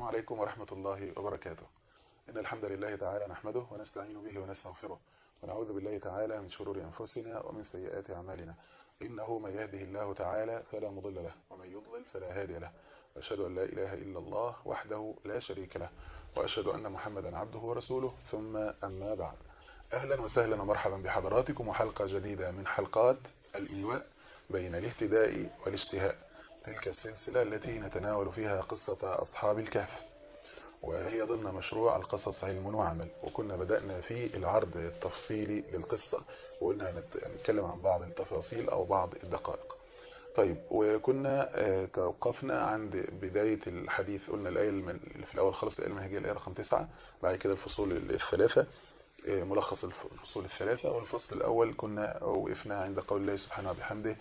عليكم ورحمة الله وبركاته إن الحمد لله تعالى نحمده ونستعين به ونستغفره ونعوذ بالله تعالى من شرور أنفسنا ومن سيئات أعمالنا إنه من يهده الله تعالى فلا مضل له ومن يضلل فلا هادي له وأشهد أن لا إله إلا الله وحده لا شريك له وأشهد أن محمدا عبده ورسوله ثم أما بعد أهلا وسهلا ومرحبا بحضراتكم وحلقة جديدة من حلقات الإيواء بين الاهتداء والاشتهاء تلك السلسلة التي نتناول فيها قصة أصحاب الكهف وهي ضمن مشروع القصص علم وعمل وكنا بدأنا في العرض التفصيلي للقصة وقلنا نتكلم عن بعض التفاصيل أو بعض الدقائق طيب وكنا توقفنا عند بداية الحديث قلنا الآية اللي في الأول خلص الآية المنهجية الآية رقم تسعة بعد كده الفصول الثلاثة ملخص الفصول الثلاثة والفصل الأول كنا وقفنا عند قول الله سبحانه وبحمده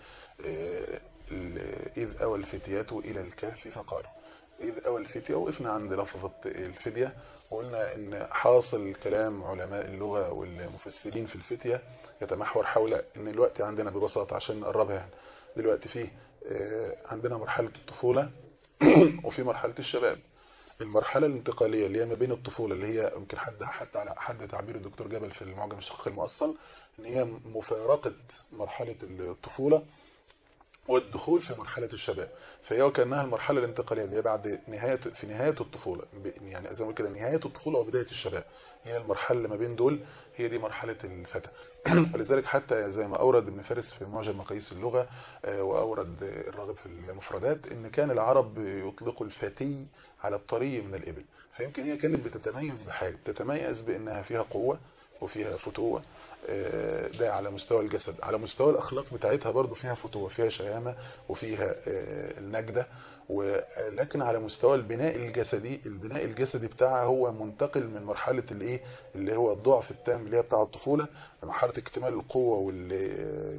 إذ أوى الفتيات إلى الكهف فقالوا إذ أوى الفتية وقفنا عند لفظة الفدية وقلنا إن حاصل كلام علماء اللغة والمفسرين في الفتية يتمحور حول إن الوقت عندنا ببساطة عشان نقربها يعني دلوقتي فيه عندنا مرحلة الطفولة وفي مرحلة الشباب المرحلة الانتقالية اللي هي ما بين الطفولة اللي هي يمكن حد حتى على حد تعبير الدكتور جبل في المعجم الشقيق المؤصل ان هي مفارقة مرحلة الطفولة والدخول في مرحلة الشباب فهي وكأنها المرحلة الانتقالية اللي هي بعد نهاية في نهاية الطفولة يعني زي ما كده نهاية الطفولة وبداية الشباب هي المرحلة اللي ما بين دول هي دي مرحلة الفتى ولذلك حتى زي ما أورد ابن فارس في معجم مقاييس اللغة وأورد الراغب في المفردات إن كان العرب يطلقوا الفتي على الطري من الإبل فيمكن هي كانت بتتميز بحاجة بتتميز بأنها فيها قوة وفيها فتوة ده على مستوى الجسد على مستوى الأخلاق بتاعتها برضو فيها فتوة فيها شهامة وفيها النجدة ولكن على مستوى البناء الجسدي البناء الجسدي بتاعها هو منتقل من مرحلة الايه اللي هو الضعف التام اللي هي بتاع الطفولة لمرحلة اكتمال القوة وال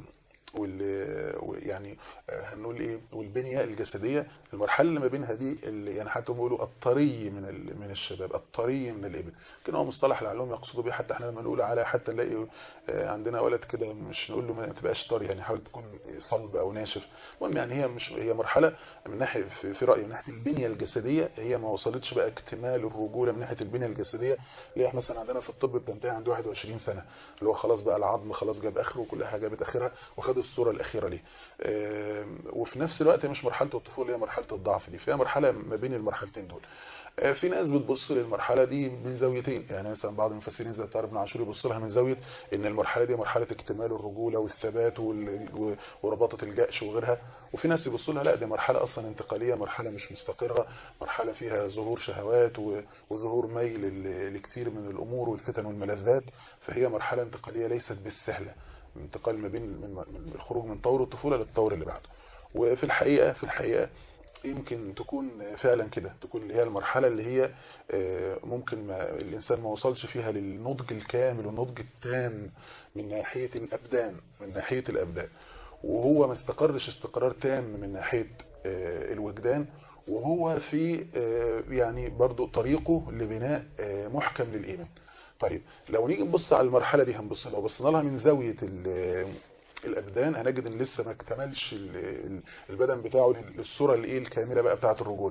وال يعني هنقول ايه والبنيه الجسديه المرحله اللي ما بينها دي اللي يعني حتى بيقولوا الطري من من الشباب الطري من الابل كان هو مصطلح العلوم يقصدوا بيه حتى احنا لما نقول على حتى نلاقي عندنا ولد كده مش نقول له ما تبقاش طري يعني حاول تكون صلب او ناشف المهم يعني هي مش هي مرحله من ناحيه في, في رايي من ناحيه البنيه الجسديه هي ما وصلتش بقى اكتمال الرجوله من ناحيه البنيه الجسديه اللي احنا مثلا عندنا في الطب بتنتهي عند 21 سنه اللي هو خلاص بقى العظم خلاص جاب اخره وكل حاجه جابت اخرها وخد الصوره الاخيره ليه وفي نفس الوقت مش مرحله الطفوله هي مرحله الضعف دي فهي مرحله ما بين المرحلتين دول في ناس بتبص للمرحله دي من زاويتين يعني مثلا بعض المفسرين زي طارق بن عاشور يبص لها من زاويه ان المرحله دي مرحله اكتمال الرجوله والثبات ورباطه الجأش وغيرها وفي ناس يبصوا لها لا دي مرحله اصلا انتقاليه مرحله مش مستقره مرحله فيها ظهور شهوات وظهور ميل لكثير من الامور والفتن والملذات فهي مرحله انتقاليه ليست بالسهله انتقال ما بين من الخروج من طور الطفوله للطور اللي بعده وفي الحقيقه في الحقيقه يمكن تكون فعلا كده تكون اللي هي المرحلة اللي هي ممكن ما الإنسان ما وصلش فيها للنضج الكامل والنضج التام من ناحية الأبدان من ناحية الأبدان وهو ما استقرش استقرار تام من ناحية الوجدان وهو في يعني برضو طريقه لبناء محكم للإيمان طيب لو نيجي نبص على المرحلة دي هنبص لو بصينا لها من زاوية الابدان هنجد ان لسه ما اكتملش البدن بتاعه للصوره الايه الكامله بقى بتاعه الرجوله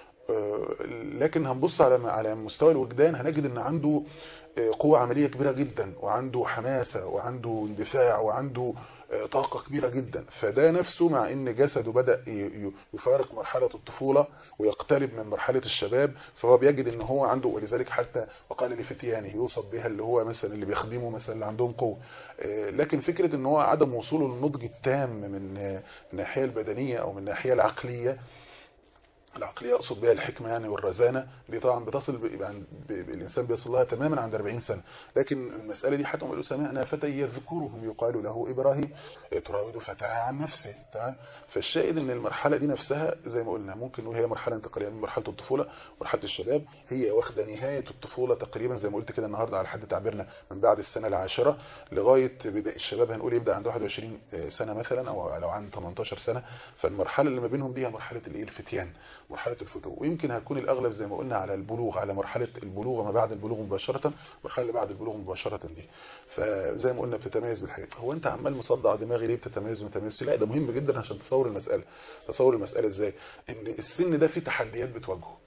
لكن هنبص على على مستوى الوجدان هنجد ان عنده قوه عمليه كبيره جدا وعنده حماسه وعنده اندفاع وعنده طاقة كبيرة جدا فده نفسه مع ان جسده بدأ يفارق مرحلة الطفولة ويقترب من مرحلة الشباب فهو بيجد ان هو عنده ولذلك حتى وقال لفتيانه يوصف بها اللي هو مثلا اللي بيخدموا مثلا اللي عندهم قوة لكن فكرة ان هو عدم وصوله للنضج التام من الناحية البدنية او من الناحية العقلية العقلية أقصد بها الحكمة يعني والرزانة دي طبعا بتصل يعني الإنسان بيصل لها تماما عند 40 سنة لكن المسألة دي حتى ما يقولوا سمعنا فتى يذكرهم يقال له إبراهيم تراود فتاها عن نفسه تمام فالشاهد ان المرحلة دي نفسها زي ما قلنا ممكن نقول هي مرحلة انتقالية من مرحلة الطفولة مرحلة الشباب هي واخدة نهاية الطفولة تقريبا زي ما قلت كده النهاردة على حد تعبيرنا من بعد السنة العاشرة لغاية بداية الشباب هنقول يبدأ عند 21 سنة مثلا أو لو عند 18 سنة فالمرحلة اللي ما بينهم دي هي مرحلة الايه الفتيان مرحلة الفتوة ويمكن هتكون الأغلب زي ما قلنا على البلوغ على مرحلة البلوغ ما بعد البلوغ مباشرة المرحلة اللي بعد البلوغ مباشرة دي فزي ما قلنا بتتميز بالحاجات هو أنت عمال مصدع دماغي ليه بتتميز ومتميز لا ده مهم جدا عشان تصور المسألة تصور المسألة ازاي ان السن ده فيه تحديات بتواجهه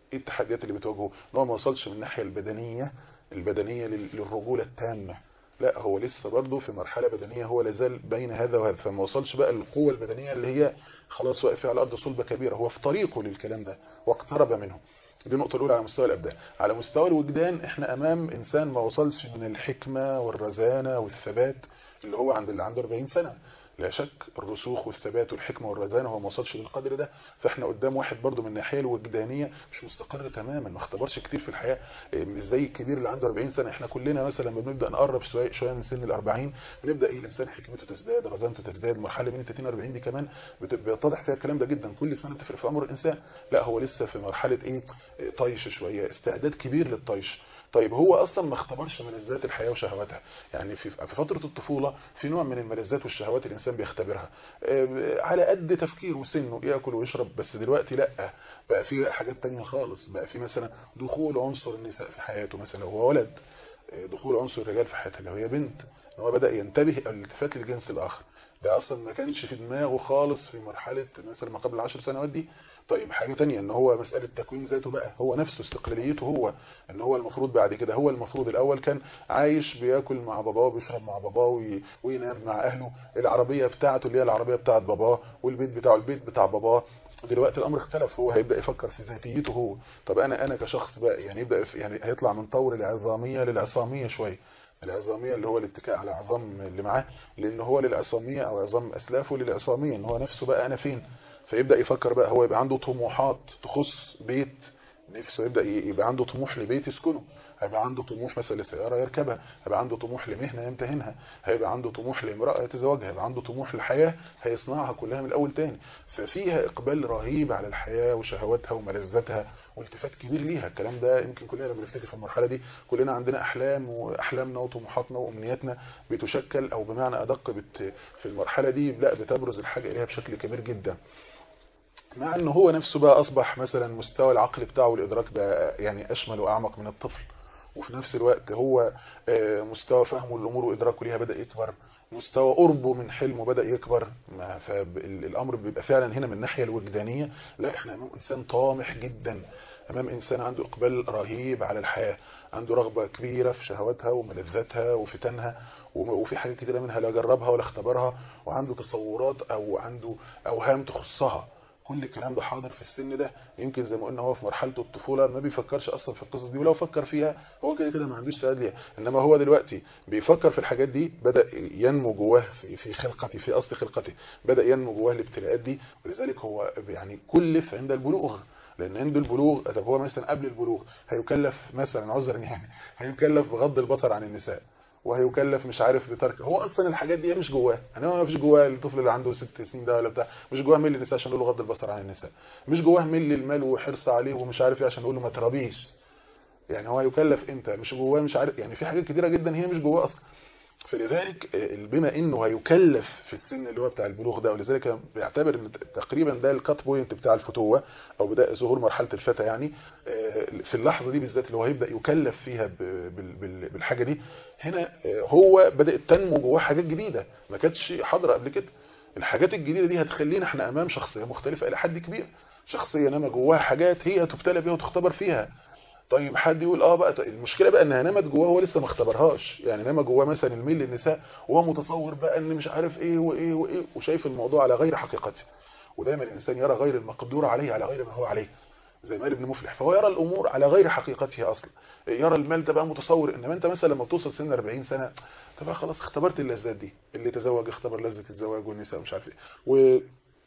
ايه التحديات اللي بتواجهه ان هو ما وصلش من الناحيه البدنيه البدنيه للرجوله التامه لا هو لسه برضه في مرحله بدنيه هو لازال بين هذا وهذا فما وصلش بقى للقوه البدنيه اللي هي خلاص واقف على الارض صلبه كبيره هو في طريقه للكلام ده واقترب منه دي النقطة الأولى على مستوى الأبدان على مستوى الوجدان احنا أمام إنسان ما وصلش من الحكمة والرزانة والثبات اللي هو عند اللي عنده 40 سنة لا شك الرسوخ والثبات والحكمة والرزانة هو ما وصلش للقدر ده فاحنا قدام واحد برضو من الناحية الوجدانية مش مستقر تماما ما اختبرش كتير في الحياة مش زي الكبير اللي عنده 40 سنة احنا كلنا مثلا لما بنبدأ نقرب شوية شوية من سن ال 40 بنبدأ ايه الانسان حكمته تزداد رزانته تزداد مرحلة بين 30 و 40 دي كمان بيتضح فيها الكلام ده جدا كل سنة تفرق في امر الانسان لا هو لسه في مرحلة ايه طيش شوية استعداد كبير للطيش طيب هو اصلا ما اختبرش ملذات الحياه وشهواتها يعني في في فتره الطفوله في نوع من الملذات والشهوات الانسان بيختبرها على قد تفكيره وسنه ياكل ويشرب بس دلوقتي لا بقى في حاجات تانية خالص بقى في مثلا دخول عنصر النساء في حياته مثلا هو ولد دخول عنصر الرجال في حياتها اللي هي بنت هو بدا ينتبه الالتفات للجنس الاخر ده اصلا ما كانش في دماغه خالص في مرحله مثلا ما قبل العشر سنوات دي طيب حاجة تانية ان هو مسألة تكوين ذاته بقى هو نفسه استقلاليته هو ان هو المفروض بعد كده هو المفروض الاول كان عايش بياكل مع باباه وبيشرب مع باباه وينام مع اهله العربية بتاعته اللي هي العربية بتاعت باباه والبيت بتاعه البيت بتاع باباه دلوقتي الامر اختلف هو هيبدا يفكر في ذاتيته هو طب انا انا كشخص بقى يعني يبدا يعني هيطلع من طور العظاميه للعصاميه شويه العظاميه اللي هو الاتكاء على عظام اللي معاه لان هو للعصاميه او عظام اسلافه للعصاميه ان هو نفسه بقى انا فين فيبدا يفكر بقى هو يبقى عنده طموحات تخص بيت نفسه يبدا يبقى عنده طموح لبيت يسكنه هيبقى عنده طموح مثلا لسياره يركبها هيبقى عنده طموح لمهنه يمتهنها هيبقى عنده طموح لامراه يتزوجها هيبقى عنده طموح لحياه هيصنعها كلها من الاول تاني ففيها اقبال رهيب على الحياه وشهواتها وملذاتها والتفات كبير ليها الكلام ده يمكن كلنا لما نفتكر في المرحله دي كلنا عندنا احلام واحلامنا وطموحاتنا وامنياتنا بتشكل او بمعنى ادق بت في المرحله دي لا بتبرز الحاجه اليها بشكل كبير جدا مع انه هو نفسه بقى اصبح مثلا مستوى العقل بتاعه والادراك بقى يعني اشمل واعمق من الطفل وفي نفس الوقت هو مستوى فهمه للامور وادراكه ليها بدا يكبر مستوى قربه من حلمه بدا يكبر فالامر بيبقى فعلا هنا من الناحيه الوجدانيه لا احنا امام انسان طامح جدا امام انسان عنده اقبال رهيب على الحياه عنده رغبه كبيره في شهواتها وملذاتها وفتنها وفي حاجات كتيره منها لا جربها ولا اختبرها وعنده تصورات او عنده اوهام تخصها كل الكلام ده حاضر في السن ده يمكن زي ما قلنا هو في مرحله الطفوله ما بيفكرش اصلا في القصص دي ولو فكر فيها هو كده كده ما عندوش سعاده ليها انما هو دلوقتي بيفكر في الحاجات دي بدا ينمو جواه في, في خلقته في اصل خلقته بدا ينمو جواه الابتلاءات دي ولذلك هو يعني كلف عند البلوغ لان عنده البلوغ طب هو مثلا قبل البلوغ هيكلف مثلا عذرا يعني هيكلف بغض البصر عن النساء وهيكلف مش عارف بترك هو اصلا الحاجات دي مش جواه يعني هو ما فيش جواه الطفل اللي عنده ست سنين ده ولا بتاع مش جواه ميل النساء عشان نقول له غض البصر عن النساء مش جواه ميل المال وحرص عليه ومش عارف ايه عشان نقول له ما ترابيش يعني هو يكلف امتى مش جواه مش عارف يعني في حاجات كتيره جدا هي مش جواه اصلا فلذلك بما انه هيكلف في السن اللي هو بتاع البلوغ ده ولذلك بيعتبر ان تقريبا ده الكات بوينت بتاع الفتوه او بدايه ظهور مرحله الفتى يعني في اللحظه دي بالذات اللي هو هيبدا يكلف فيها بالحاجه دي هنا هو بدات تنمو جواه حاجات جديده ما كانتش حاضره قبل كده الحاجات الجديده دي هتخلينا احنا امام شخصيه مختلفه الى حد كبير شخصيه نما جواها حاجات هي تبتلى بيها وتختبر فيها طيب حد يقول اه بقى المشكله بقى انها نمت جواه هو لسه ما اختبرهاش يعني نما جواه مثلا الميل للنساء وهو متصور بقى ان مش عارف ايه وايه وايه وشايف الموضوع على غير حقيقته ودايما الانسان يرى غير المقدور عليه على غير ما هو عليه زي مال ابن مفلح فهو يرى الامور على غير حقيقتها اصلا يرى المال ده بقى متصور انما انت مثلا لما بتوصل سن 40 سنه طب خلاص اختبرت اللذات دي اللي تزوج اختبر لذه الزواج والنساء ومش عارف ايه و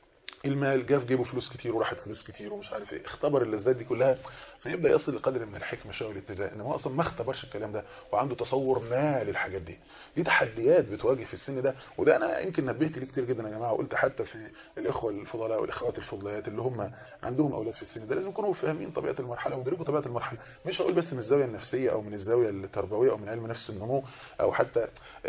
المال جه في جيبه فلوس كتير وراحت فلوس كتير ومش عارف ايه اختبر اللذات دي كلها فيبدا يصل لقدر من الحكمه شويه والاتزان ان هو اصلا ما اختبرش الكلام ده وعنده تصور ما للحاجات دي دي تحديات بتواجه في السن ده وده انا يمكن نبهت ليه كتير جدا يا جماعه وقلت حتى في الاخوه الفضلاء والاخوات الفضليات اللي هم عندهم اولاد في السن ده لازم يكونوا فاهمين طبيعه المرحله ويدركوا طبيعه المرحله مش هقول بس من الزاويه النفسيه او من الزاويه التربويه او من علم نفس النمو او حتى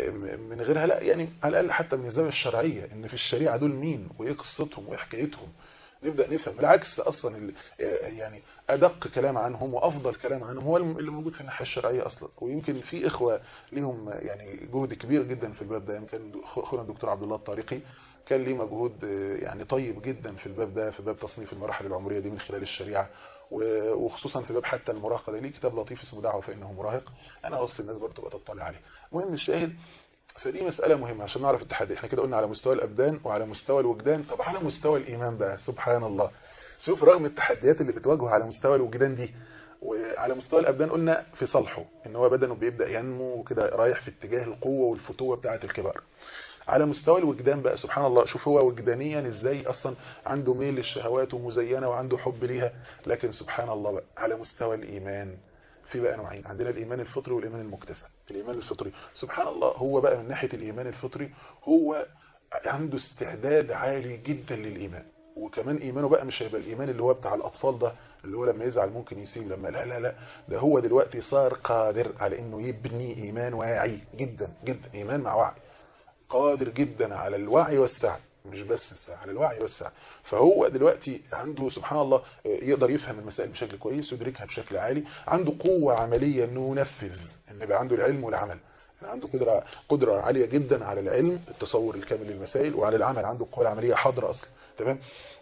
من غيرها لا يعني على الاقل حتى من الزاويه الشرعيه ان في الشريعه دول مين وايه قصتهم وايه حكايتهم نبدا نفهم بالعكس اصلا اللي يعني ادق كلام عنهم وافضل كلام عنهم هو اللي موجود في الناحيه الشرعيه اصلا ويمكن في اخوه ليهم يعني جهد كبير جدا في الباب ده يمكن اخونا الدكتور عبد الله الطارقي كان ليه مجهود يعني طيب جدا في الباب ده في باب تصنيف المراحل العمريه دي من خلال الشريعه وخصوصا في باب حتى المراهقه ده ليه كتاب لطيف اسمه دعوه فانه مراهق انا اوصي الناس برضه تبقى تطلع عليه المهم الشاهد فدي مسألة مهمة عشان نعرف التحدي احنا كده قلنا على مستوى الأبدان وعلى مستوى الوجدان طب على مستوى الإيمان بقى سبحان الله شوف رغم التحديات اللي بتواجهه على مستوى الوجدان دي وعلى مستوى الأبدان قلنا في صالحه ان هو بدنه بيبدأ ينمو وكده رايح في اتجاه القوة والفتوة بتاعة الكبار على مستوى الوجدان بقى سبحان الله شوف هو وجدانيا ازاي اصلا عنده ميل للشهوات ومزينة وعنده حب ليها لكن سبحان الله بقى على مستوى الإيمان في بقى نوعين عندنا الإيمان الفطري والإيمان المكتسب الإيمان الفطري سبحان الله هو بقى من ناحية الإيمان الفطري هو عنده استعداد عالي جدا للإيمان وكمان إيمانه بقى مش هيبقى الإيمان اللي هو بتاع الأطفال ده اللي هو لما يزعل ممكن يسيب لما لا لا لا ده هو دلوقتي صار قادر على إنه يبني إيمان واعي جدا جدا إيمان مع وعي قادر جدا على الوعي والسعي مش بس السعي على الوعي والسعي فهو دلوقتي عنده سبحان الله يقدر يفهم المسائل بشكل كويس ويدركها بشكل عالي عنده قوة عملية انه ينفذ ان يبقى عنده العلم والعمل عنده قدرة قدرة عالية جدا على العلم التصور الكامل للمسائل وعلى العمل عنده القوة العملية حاضرة اصلا تمام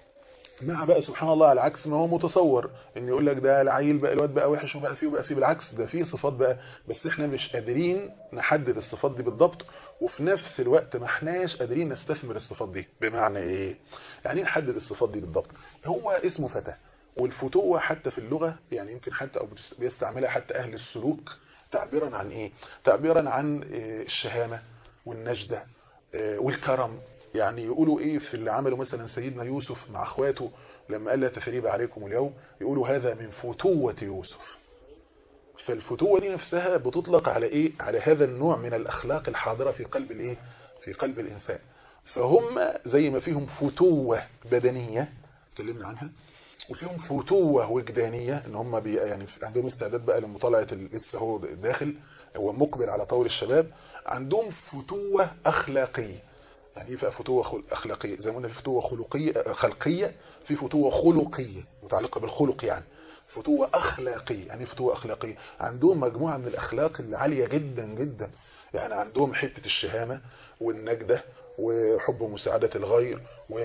مع بقى سبحان الله على عكس ما هو متصور ان يقول لك ده العيل بقى الواد بقى وحش وبقى فيه وبقى فيه بالعكس ده فيه صفات بقى بس احنا مش قادرين نحدد الصفات دي بالضبط وفي نفس الوقت ما احناش قادرين نستثمر الصفات دي بمعنى ايه يعني نحدد الصفات دي بالضبط هو اسمه فتى والفتوة حتى في اللغة يعني يمكن حتى او بيستعملها حتى اهل السلوك تعبيرا عن ايه تعبيرا عن الشهامة والنجدة والكرم يعني يقولوا ايه في اللي عمله مثلا سيدنا يوسف مع اخواته لما قال لا تثريب عليكم اليوم يقولوا هذا من فتوة يوسف فالفتوة دي نفسها بتطلق على ايه على هذا النوع من الاخلاق الحاضرة في قلب الايه في قلب الانسان فهم زي ما فيهم فتوة بدنية اتكلمنا عنها وفيهم فتوة وجدانية ان هم بي يعني عندهم استعداد بقى لمطالعة لسه هو داخل هو مقبل على طور الشباب عندهم فتوة اخلاقية يعني ايه بقى فتوة اخلاقية زي ما قلنا في فتوة خلقية خلقية في فتوة خلقية متعلقة بالخلق يعني فتوة اخلاقية يعني فتوة اخلاقية عندهم مجموعة من الاخلاق العالية جدا جدا يعني عندهم حتة الشهامة والنجدة وحب مساعدة الغير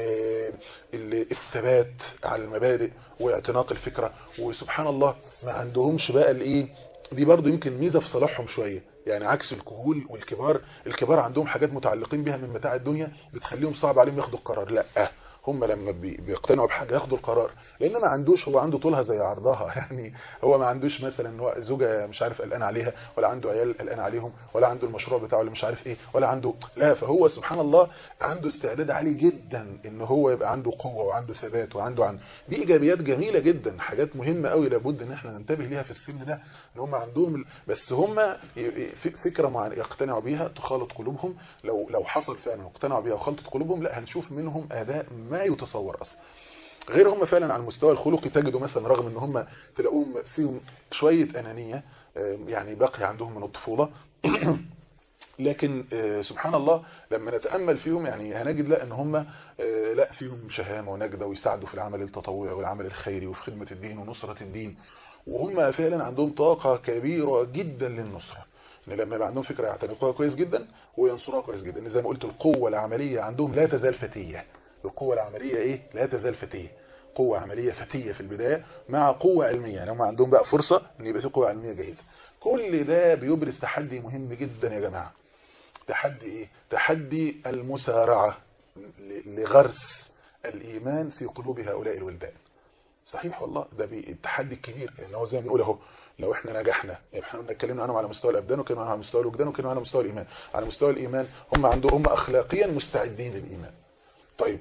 والثبات على المبادئ واعتناق الفكرة وسبحان الله ما عندهمش بقى الايه دي برضو يمكن ميزة في صلاحهم شوية يعني عكس الكهول والكبار الكبار عندهم حاجات متعلقين بها من متاع الدنيا بتخليهم صعب عليهم ياخدوا القرار لا هم لما بيقتنعوا بحاجة ياخدوا القرار لان ما عندوش هو عنده طولها زي عرضها يعني هو ما عندوش مثلا زوجة مش عارف قلقان عليها ولا عنده عيال قلقان عليهم ولا عنده المشروع بتاعه اللي مش عارف ايه ولا عنده لا فهو سبحان الله عنده استعداد عالي جدا ان هو يبقى عنده قوة وعنده ثبات وعنده عن دي ايجابيات جميلة جدا حاجات مهمة قوي لابد ان احنا ننتبه ليها في السن ده ان هم عندهم بس هم فكرة معينة يقتنعوا بيها تخالط قلوبهم لو لو حصل فعلا واقتنعوا بيها وخلطت قلوبهم لا هنشوف منهم اداء ما يتصور اصلا غير هم فعلا على المستوى الخلقي تجدوا مثلا رغم ان هم تلاقوهم فيهم شوية انانية يعني باقي عندهم من الطفولة لكن سبحان الله لما نتأمل فيهم يعني هنجد لا ان هم لا فيهم شهامة ونجدة ويساعدوا في العمل التطوعي والعمل الخيري وفي خدمة الدين ونصرة الدين وهم فعلا عندهم طاقة كبيرة جدا للنصرة ان لما يبقى عندهم فكرة يعتنقوها كويس جدا وينصروها كويس جدا ان زي ما قلت القوة العملية عندهم لا تزال فتية القوة العملية ايه لا تزال فتية قوة عملية فتية في البداية مع قوة علمية يعني هم عندهم بقى فرصة ان يبقى في قوة علمية جيدة كل ده بيبرز تحدي مهم جدا يا جماعة تحدي ايه تحدي المسارعة لغرس الايمان في قلوب هؤلاء الولدان صحيح والله ده التحدي الكبير لان يعني هو زي ما بنقول اهو لو احنا نجحنا يعني احنا اتكلمنا عنهم على مستوى الابدان وكلمنا على مستوى الوجدان وكلمنا على مستوى الايمان على مستوى الايمان هم عندهم هم اخلاقيا مستعدين للايمان طيب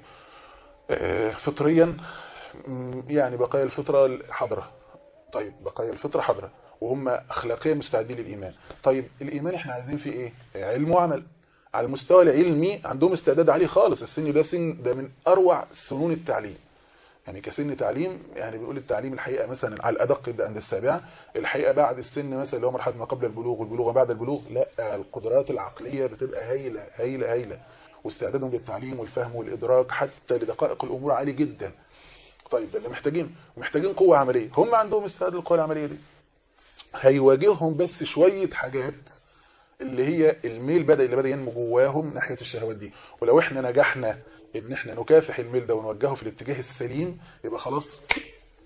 فطريا يعني بقايا الفطرة حضرة طيب بقايا الفطرة حضرة وهم اخلاقيا مستعدين للايمان طيب الايمان احنا عايزين فيه ايه علم وعمل على المستوى العلمي عندهم استعداد عالي خالص السن ده سن ده من اروع سنون التعليم يعني كسن تعليم يعني بيقول التعليم الحقيقة مثلا على الأدق يبدأ عند السابعة الحقيقة بعد السن مثلا اللي هو مرحلة ما قبل البلوغ والبلوغ بعد البلوغ لا القدرات العقلية بتبقى هايلة هايلة هايلة واستعدادهم للتعليم والفهم والإدراك حتى لدقائق الأمور عالي جدا طيب ده اللي محتاجين محتاجين قوة عملية هم عندهم استعداد القوة العملية دي هيواجههم بس شوية حاجات اللي هي الميل بدأ اللي بدأ ينمو جواهم ناحية الشهوات دي ولو احنا نجحنا ان احنا نكافح الميل ده ونوجهه في الاتجاه السليم يبقى خلاص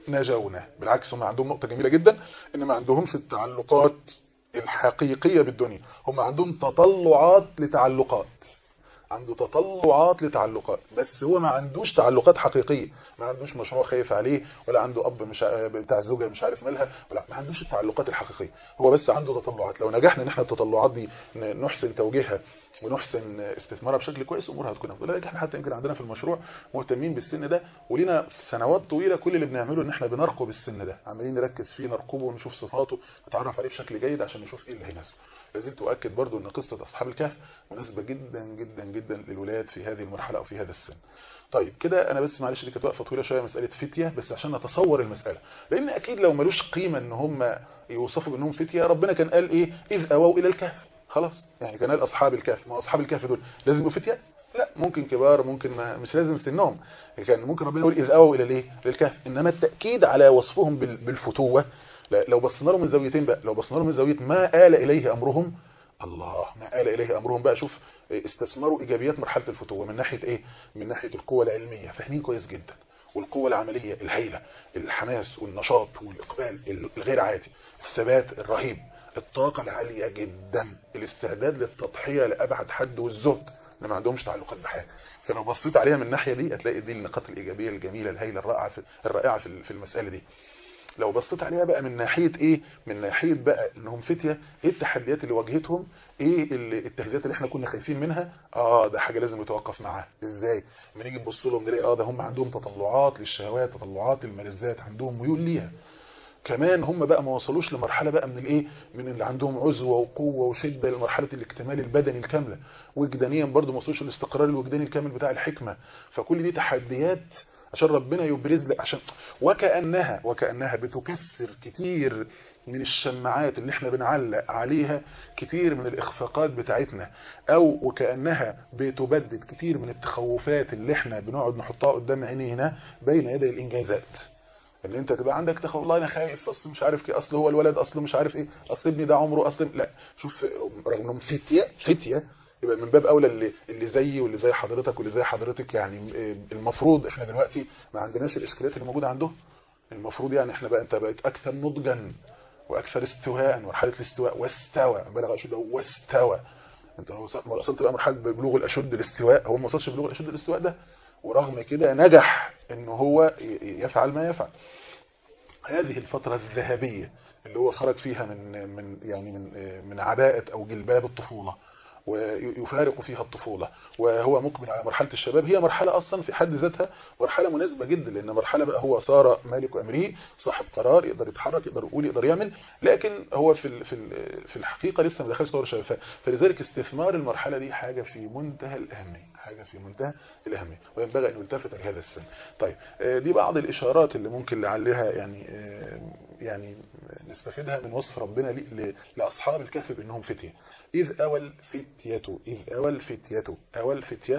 نجونا بالعكس هم عندهم نقطة جميلة جدا ان ما عندهمش التعلقات الحقيقية بالدنيا هم عندهم تطلعات لتعلقات عنده تطلعات لتعلقات بس هو ما عندوش تعلقات حقيقية ما عندوش مشروع خايف عليه ولا عنده اب مش بتاع زوجة مش عارف مالها ولا ما عندوش التعلقات الحقيقية هو بس عنده تطلعات لو نجحنا ان احنا التطلعات دي نحسن توجيهها ونحسن استثمارها بشكل كويس امورها هتكون افضل لكن احنا حتى يمكن عندنا في المشروع مهتمين بالسن ده ولينا في سنوات طويله كل اللي بنعمله ان احنا بنرقب السن ده عمالين نركز فيه نرقبه ونشوف صفاته نتعرف عليه بشكل جيد عشان نشوف ايه اللي هيناسبه لازلت اؤكد برضو ان قصه اصحاب الكهف مناسبه جدا جدا جدا للولاد في هذه المرحله او في هذا السن طيب كده انا بس معلش دي كانت وقفه طويله شويه مساله فتيه بس عشان نتصور المساله لان اكيد لو ملوش قيمه ان هم يوصفوا بانهم فتيه ربنا كان قال ايه اذ اووا الى الكهف خلاص يعني كان قال اصحاب الكهف ما اصحاب الكهف دول لازم يبقوا فتيه لا ممكن كبار ممكن ما مش لازم سنهم كان ممكن ربنا يقول اذ اووا الى الايه للكهف انما التاكيد على وصفهم بالفتوه لو بصينا لهم من زاويتين بقى لو بصينا لهم من زاويه ما آل اليه امرهم الله ما آل اليه امرهم بقى شوف استثمروا ايجابيات مرحله الفتوه من ناحيه ايه من ناحيه القوه العلميه فاهمين كويس جدا والقوه العمليه الهائله الحماس والنشاط والاقبال الغير عادي الثبات الرهيب الطاقه العاليه جدا الاستعداد للتضحيه لابعد حد والزهد اللي ما عندهمش تعلقات بحاجه فلو بصيت عليها من الناحيه دي هتلاقي دي النقاط الايجابيه الجميله الهائله الرائعه في الرائعه في المساله دي لو بصيت عليها بقى من ناحيه ايه من ناحيه بقى انهم فتيه ايه التحديات اللي واجهتهم ايه التهديدات اللي احنا كنا خايفين منها اه ده حاجه لازم نتوقف معاها ازاي لما نيجي نبص لهم نلاقي اه ده هم عندهم تطلعات للشهوات تطلعات الملذات عندهم ميول ليها كمان هم بقى ما وصلوش لمرحله بقى من الايه من اللي عندهم عزوه وقوه وشده لمرحله الاكتمال البدني الكامله وجدانيا برضه ما وصلوش للاستقرار الوجداني الكامل بتاع الحكمه فكل دي تحديات عشان ربنا يبرز لك عشان وكأنها وكأنها بتكسر كتير من الشماعات اللي احنا بنعلق عليها كتير من الإخفاقات بتاعتنا أو وكأنها بتبدد كتير من التخوفات اللي احنا بنقعد نحطها قدام عينينا بين يدي الإنجازات ان انت تبقى عندك تخوف والله انا خايف اصل مش عارف ايه اصل هو الولد اصله مش عارف ايه اصل ابني ده عمره اصل لا شوف رغم انهم فتيه فتيه يبقى من باب اولى اللي اللي زيي واللي زي حضرتك واللي زي حضرتك يعني المفروض احنا دلوقتي ما عندناش الاشكاليات اللي موجوده عندهم المفروض يعني احنا بقى انت بقيت اكثر نضجا واكثر استواء مرحله الاستواء واستوى بلغ اشد واستوى انت وصلت بقى مرحله بلوغ الاشد الاستواء هو ما وصلش بلوغ الاشد الاستواء ده ورغم كده نجح ان هو يفعل ما يفعل هذه الفتره الذهبيه اللي هو خرج فيها من من يعني من من عباءه او جلباب الطفوله ويفارق فيها الطفولة وهو مقبل على مرحلة الشباب هي مرحلة أصلا في حد ذاتها مرحلة مناسبة جدا لأن مرحلة بقى هو صار مالك أمره صاحب قرار يقدر يتحرك يقدر يقول يقدر يعمل لكن هو في في في الحقيقة لسه ما دخلش دور الشباب فلذلك استثمار المرحلة دي حاجة في منتهى الأهمية حاجة في منتهى الأهمية وينبغي أن نلتفت لهذا السن طيب دي بعض الإشارات اللي ممكن لعلها يعني يعني نستفيدها من وصف ربنا لأصحاب الكهف بأنهم فتية إذ أوى الفتية إذ أوى الفتية أوى الفتية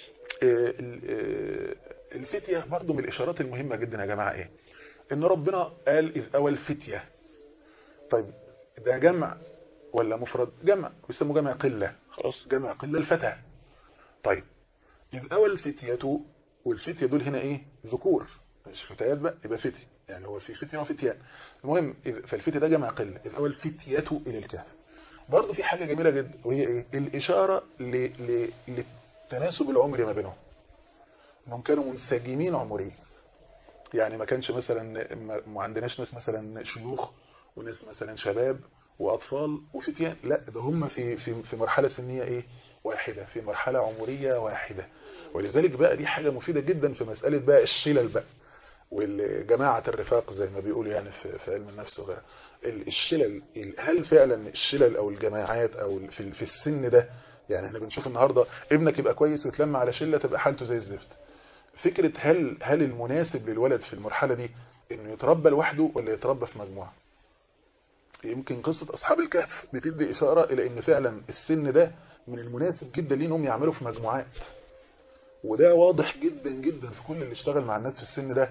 الفتية برضو من الإشارات المهمة جدا يا جماعة إيه إن ربنا قال إذ أوى الفتية طيب ده جمع ولا مفرد جمع بيسموه جمع قلة خلاص جمع قلة الفتى طيب إذ أوى الفتية والفتية دول هنا إيه ذكور مش فتيات بقى يبقى فتي يعني هو في فتية وفتيان المهم فالفتية ده جمع قلة إذ أوى الفتية إلى الكهف برضه في حاجة جميلة جدا وهي ايه الإشارة ل... ل... للتناسب العمري ما بينهم انهم كانوا منسجمين عمريا يعني ما كانش مثلا ما عندناش ناس مثلا شيوخ وناس مثلا شباب واطفال وفتيان لا ده هم في في في مرحله سنيه ايه واحده في مرحله عمريه واحده ولذلك بقى دي حاجه مفيده جدا في مساله بقى الشلل بقى والجماعه الرفاق زي ما بيقولوا يعني في, في علم النفس وغيره الشلل هل فعلا الشلل او الجماعات او في في السن ده يعني احنا بنشوف النهارده ابنك يبقى كويس ويتلم على شله تبقى حالته زي الزفت فكره هل هل المناسب للولد في المرحله دي انه يتربى لوحده ولا يتربى في مجموعه يمكن قصه اصحاب الكهف بتدي اشاره الى ان فعلا السن ده من المناسب جدا ليه انهم يعملوا في مجموعات وده واضح جدا جدا في كل اللي اشتغل مع الناس في السن ده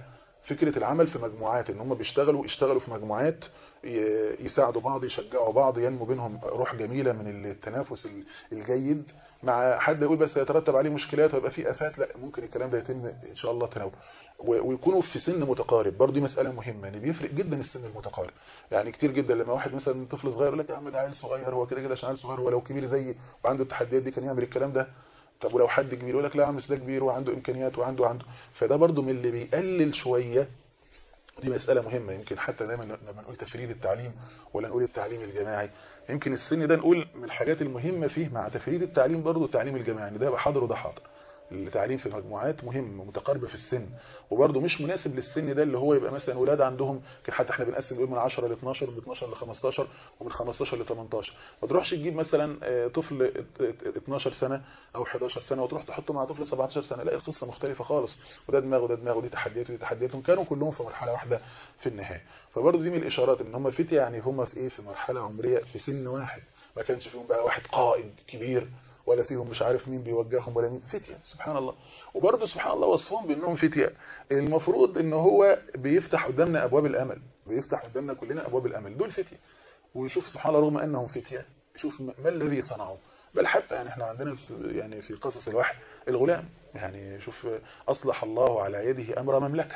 فكره العمل في مجموعات ان هم بيشتغلوا يشتغلوا في مجموعات يساعدوا بعض يشجعوا بعض ينمو بينهم روح جميله من التنافس الجيد مع حد يقول بس يترتب عليه مشكلات ويبقى فيه افات لا ممكن الكلام ده يتم ان شاء الله تناوله ويكونوا في سن متقارب برضه دي مساله مهمه يعني بيفرق جدا السن المتقارب يعني كتير جدا لما واحد مثلا طفل صغير يقول لك يا عم ده عيل صغير هو كده كده عشان عيل صغير ولو كبير زيي وعنده التحديات دي كان يعمل الكلام ده طب ولو حد كبير يقول لك لا يا عم ده كبير وعنده امكانيات وعنده عنده فده برضه من اللي بيقلل شويه دي مسألة مهمة يمكن حتى دايما لما نقول تفريد التعليم ولا نقول التعليم الجماعي يمكن السن ده نقول من الحاجات المهمة فيه مع تفريد التعليم برضه التعليم الجماعي ده يبقى حاضر وده حاضر التعليم في مجموعات مهم ومتقاربه في السن وبرده مش مناسب للسن ده اللي هو يبقى مثلا ولاد عندهم كان حتى احنا بنقسم نقول من 10 ل 12 من 12 ل 15 ومن 15 ل 18 ما تروحش تجيب مثلا طفل 12 سنه او 11 سنه وتروح تحطه مع طفل 17 سنه لا القصه مختلفه خالص وده دماغه وده دماغه دي تحديات ودي تحدياتهم كانوا كلهم في مرحله واحده في النهايه فبرده دي من الاشارات ان هم فتيه يعني هم في ايه في مرحله عمريه في سن واحد ما كانش فيهم بقى واحد قائد كبير ولا فيهم مش عارف مين بيوجههم ولا مين فتية سبحان الله وبرضه سبحان الله وصفهم بانهم فتية المفروض ان هو بيفتح قدامنا ابواب الامل بيفتح قدامنا كلنا ابواب الامل دول فتية ويشوف سبحان الله رغم انهم فتية شوف ما الذي صنعوا بل حتى يعني احنا عندنا في يعني في قصص الوحي الغلام يعني شوف اصلح الله على يده امر مملكه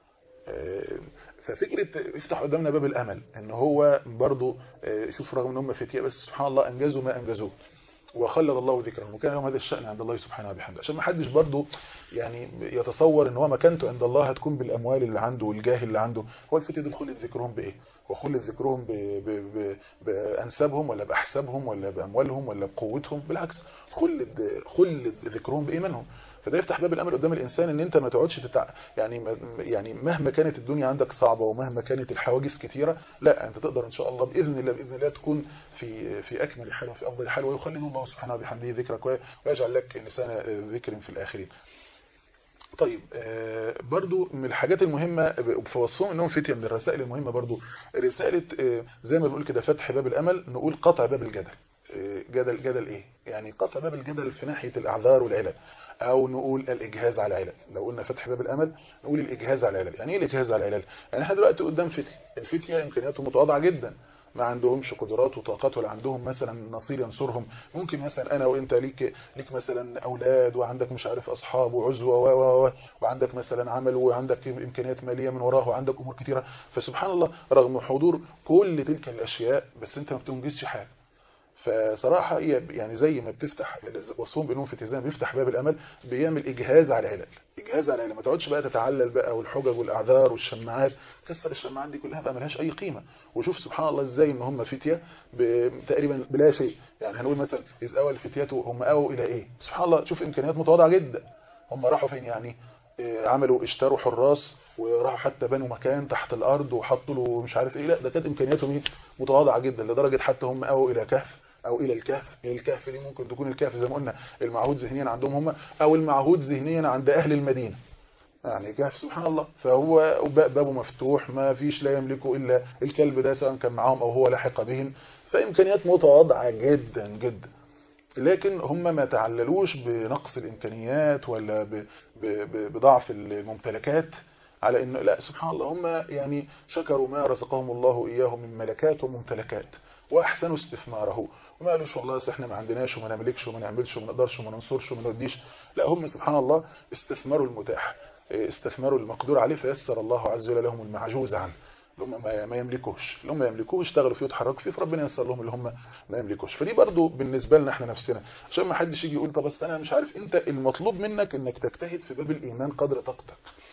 ففكرة يفتح قدامنا باب الامل ان هو برضه شوف رغم ان هم فتية بس سبحان الله انجزوا ما انجزوه وخلد الله ذكرهم وكان لهم هذا الشأن عند الله سبحانه وبحمده عشان ما حدش برضه يعني يتصور ان هو مكانته عند الله هتكون بالاموال اللي عنده والجاه اللي عنده هو الفتي دول خلد ذكرهم بايه وخلد ذكرهم ب... ب... ب... بانسابهم ولا باحسابهم ولا باموالهم ولا بقوتهم بالعكس خلد خلد ذكرهم بايمانهم فده يفتح باب الامل قدام الانسان ان انت ما تقعدش تتع... يعني يعني مهما كانت الدنيا عندك صعبه ومهما كانت الحواجز كثيره لا انت تقدر ان شاء الله باذن الله باذن الله تكون في في اكمل حال وفي افضل حال ويخلد الله سبحانه وبحمده ذكرك ويجعل لك لسان ذكر في الاخرين طيب آه برضو من الحاجات المهمة في وصفهم انهم فتية من الرسائل المهمة برضو رسالة آه زي ما بنقول كده فتح باب الامل نقول قطع باب الجدل آه جدل جدل ايه يعني قطع باب الجدل في ناحية الاعذار والعلل او نقول الاجهاز على العلل لو قلنا فتح باب الامل نقول الاجهاز على العلل يعني ايه الاجهاز على العلل يعني احنا دلوقتي قدام فتية الفتية امكانياتهم متواضعة جدا ما عندهمش قدرات وطاقات ولا عندهم مثلا نصير ينصرهم ممكن مثلا انا وانت ليك ليك مثلا اولاد وعندك مش عارف اصحاب وعزوه و و وعندك مثلا عمل وعندك امكانيات ماليه من وراه وعندك امور كثيره فسبحان الله رغم حضور كل تلك الاشياء بس انت ما بتنجزش حاجه فصراحه يعني زي ما بتفتح وصفهم بانهم في التزام بيفتح باب الامل بيعمل اجهاز على العلل اجهاز على العلل ما تقعدش بقى تتعلل بقى والحجج والاعذار والشماعات كسر الشماعات دي كلها بقى ملهاش اي قيمه وشوف سبحان الله ازاي ان هم فتيه تقريبا بلا شيء يعني هنقول مثلا اذ اول الفتيات هم اووا الى ايه سبحان الله شوف امكانيات متواضعه جدا هم راحوا فين يعني عملوا اشتروا حراس وراحوا حتى بنوا مكان تحت الارض وحطوا له مش عارف ايه لا ده كانت امكانياتهم متواضعه جدا لدرجه حتى هم اووا الى كهف او الى الكهف الكهف دي ممكن تكون الكهف زي ما قلنا المعهود ذهنيا عندهم هم او المعهود ذهنيا عند اهل المدينه يعني كهف سبحان الله فهو بابه مفتوح ما فيش لا يملكه الا الكلب ده سواء كان معاهم او هو لاحق بهم فامكانيات متواضعه جدا جدا لكن هم ما تعللوش بنقص الامكانيات ولا بضعف الممتلكات على انه لا سبحان الله هم يعني شكروا ما رزقهم الله اياه من ملكات وممتلكات واحسنوا استثماره وما قالوش والله احنا ما عندناش وما نملكش وما نعملش وما نقدرش وما ننصرش وما نوديش لا هم سبحان الله استثمروا المتاح استثمروا المقدور عليه فيسر الله عز وجل لهم المعجوز عنه اللي هم ما يملكوش اللي هم يملكوه يشتغلوا فيه ويتحركوا فيه فربنا ييسر لهم اللي هم ما يملكوش فدي برضو بالنسبه لنا احنا نفسنا عشان ما حدش يجي يقول طب بس انا مش عارف انت المطلوب منك انك تجتهد في باب الايمان قدر طاقتك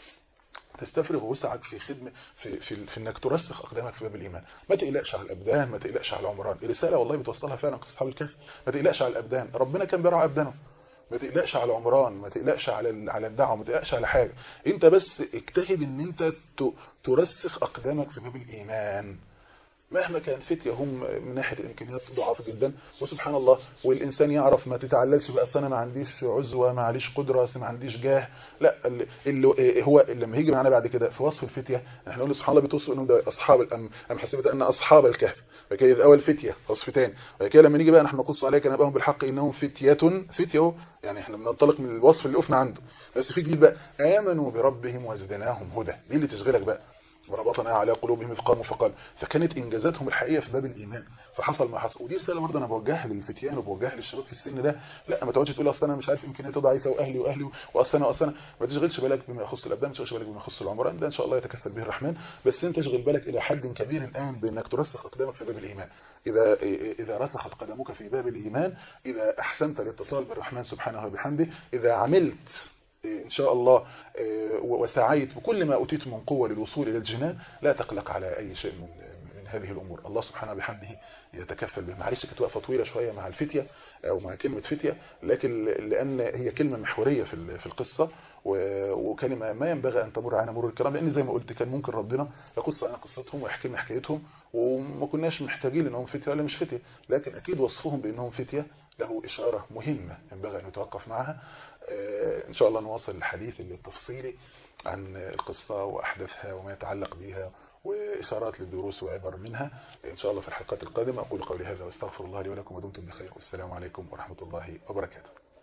تستفرغ وسعك في خدمه في في, في انك ترسخ اقدامك في باب الايمان ما تقلقش على الابدان ما تقلقش على العمران الرساله والله بتوصلها فعلا قصه اصحاب الكهف ما تقلقش على الابدان ربنا كان بيرعى ابدانه ما تقلقش على العمران ما تقلقش على على الدعوه ما تقلقش على حاجه انت بس اجتهد ان انت ترسخ اقدامك في باب الايمان مهما كان فتية هم من ناحية الإمكانيات ضعاف جدا وسبحان الله والإنسان يعرف ما تتعللش بقى أصل أنا ما عنديش عزوة ما عنديش قدرة ما عنديش جاه لا اللي اللي هو لما هيجي معانا بعد كده في وصف الفتية احنا نقول سبحان الله بتوصف انهم ده أصحاب الأم أم حسبت أن أصحاب الكهف فكده إذ أول فتية وصفتين وكده لما نيجي بقى نحن نقص عليك نبأهم بالحق إنهم فتية فتية يعني احنا بننطلق من الوصف اللي وقفنا عنده بس في جديد بقى آمنوا بربهم وزدناهم هدى دي اللي تشغلك بقى وربطنا على قلوبهم إذ قاموا فقال فكانت إنجازاتهم الحقيقية في باب الإيمان فحصل ما حصل ودي رسالة برضه أنا بوجهها للفتيان وبوجهها للشباب في السن ده لا ما تقعدش تقول أصل أنا مش عارف إمكانياتي ضعيفة وأهلي وأهلي وأصل أنا وأصل أنا ما تشغلش بالك بما يخص الأبدان ما تشغلش بالك بما يخص العمران ده إن شاء الله يتكفل به الرحمن بس أنت تشغل بالك إلى حد كبير الآن بأنك ترسخ أقدامك في باب الإيمان إذا إذا رسخت قدمك في باب الإيمان إذا أحسنت الاتصال بالرحمن سبحانه وبحمده إذا عملت إن شاء الله وسعيت بكل ما أتيت من قوة للوصول إلى الجنان لا تقلق على أي شيء من, من هذه الأمور الله سبحانه وبحمده يتكفل به معلش كانت وقفة طويلة شوية مع الفتية أو مع كلمة فتية لكن لأن هي كلمة محورية في في القصة وكلمة ما ينبغي أن تمر علينا مرور الكرام لأن زي ما قلت كان ممكن ربنا يقص علينا قصتهم ويحكي لنا حكايتهم وما كناش محتاجين أنهم فتية ولا مش فتية لكن أكيد وصفهم بأنهم فتية له إشارة مهمة ينبغي أن نتوقف معها إن شاء الله نواصل الحديث التفصيلي عن القصة وأحداثها وما يتعلق بها وإشارات للدروس وعبر منها إن شاء الله في الحلقات القادمة أقول قولي هذا واستغفر الله لي ولكم ودمتم بخير والسلام عليكم ورحمة الله وبركاته